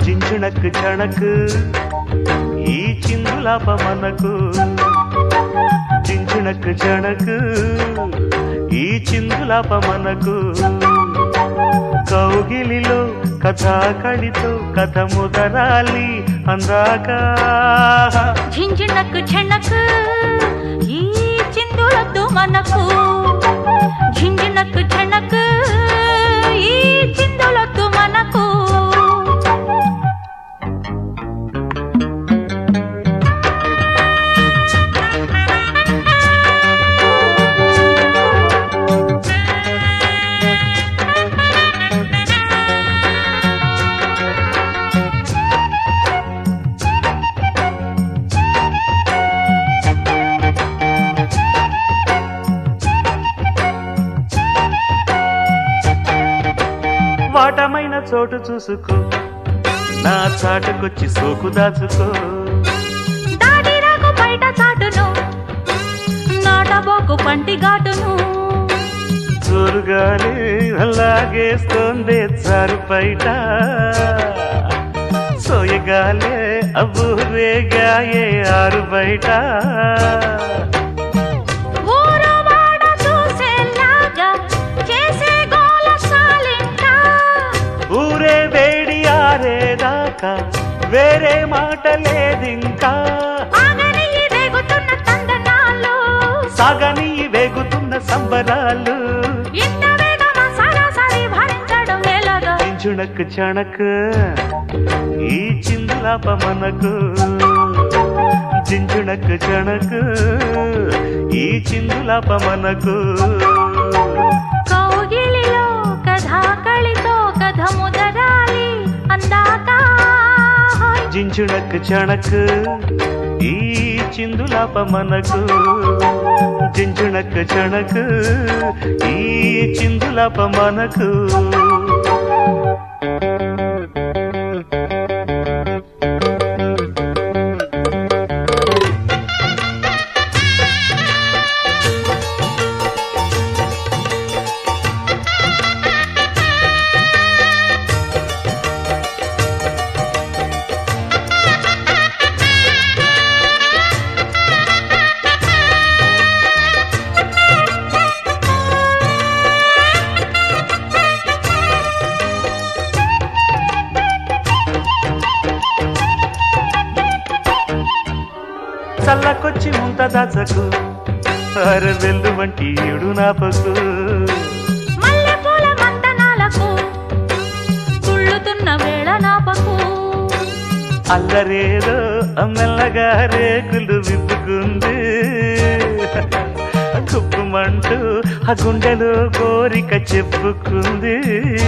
చించునకు చణకు ఈ చిందులాప మనకు చించునకు చణకు ఈ చిందులాప మనకు కౌగిలిలో కథాకళితో కథ ముదరాలి అందాక ఝింఝిణకు ఝణకు ఈ చిందులతో మనకు ఝింఝిణకు ఝణకు ఈ చిందులతో మనకు వాటమైన చోటు చూసుకో నా చాటుకొచ్చి సోకు దాచుకో దాడిరాకు బయట చాటును నాటబోకు పంటి ఘాటును జోరుగానే అలాగేస్తోంది చారు బయట సోయగాలే అబ్బూరేగాయే ఆరు బయట ఊరు వాడ చూసేలాగా చేసే గోల సాలింట ఊరే వేడి ఆరేదాకా వేరే మాట లేదింకా ఆగని ఈ రేగుతున్న తందనాలు సాగని వేగుతున్న సంబరాలు ఇంత వేగమ సరాసరి భరించడం ఎలాగా చించునకు చణకు ఈ చిందులాప మనకు చించునకు చణకు ఈ చిందులాప మనకు కౌగిలిలో కథాకళితో కథ ముదరాలి అందాక జించునకు చణకు ఈ చిందులాప మనకు జించునకు చణకు ఈ చిందులాప మనకు చల్లకొచ్చి ముంత దాచకు అర వెల్లు వంటి ఏడు నాపకు మల్లెపూల మంతనాలకు తుళ్ళుతున్న వేళ నాపకు అల్లరేదో మెల్లగా రేకులు విప్పుకుంది కుప్పమంటూ ఆ గుండెలో కోరిక చెప్పుకుంది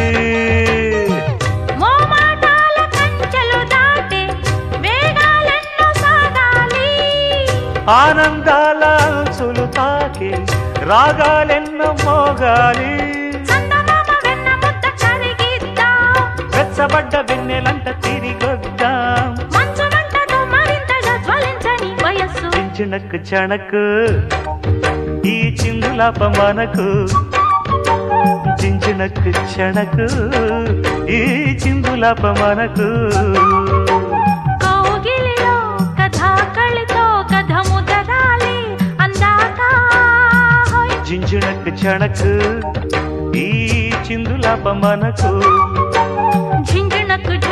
మోమాటాల కంచెలు దాటి వేగాలెన్నో సాగాలి ఆనందాల అంచులు తాకి రాగాలెన్నో మోగాలి చందమామ వెన్న ముద్ద కరిగిద్దాం వెచ్చబడ్డ వెన్నెలంట తిరిగొద్దాం మంచు మంటతో మరింతగా జ్వలించని వయస్సు చించునకు చణకు ఈ చిందులాప మనకు చించునకు చణకు ఈ చిందులాప మనకు కౌగిలిలో కథాకళితో కథ ముదరాలి అందాక హోయ్. జించునకు చణకు ఈ చిందులాప మనకు ఝింఝిణకు